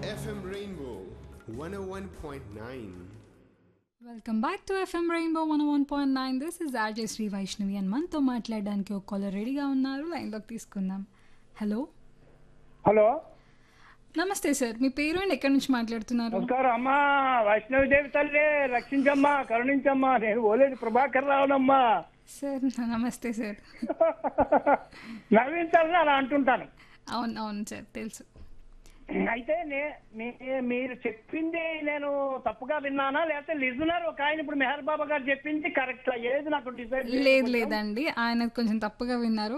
FM Rainbow 101.9. Welcome back to FM rainbow one one point nine this is RJ Sri Vaishnavi and మనతో మాట్లాడడానికి ఒక caller రెడీగా ఉన్నారు లైన్లోకి తీసుకుందాం హలో హలో నమస్తే సార్ మీ పేరు అండ్ ఎక్కడి నుంచి మాట్లాడుతున్నారు నమస్కారం అమ్మా వైష్ణవి దేవి తల్లి రక్షించమ్మా కరుణించమ్మా నేను ఓలేది ప్రభాకర్ రావునమ్మా సార్ నమస్తే సార్ నవీన్ తల్లి అలా అంటుంటాను అవును అవును సార్ తెలుసు అయితే నే- నే- మీరు చెప్పింది నేను తప్పుగా విన్నానా లేకపోతే లిజనర్ ఒక ఆయన ఇప్పుడు మెహర్ బాబా గారు చెప్పింది కరెక్ట్ ఏది నాకు డిసైడ్ లేదు లేదండి ఆయన కొంచెం తప్పుగా విన్నారు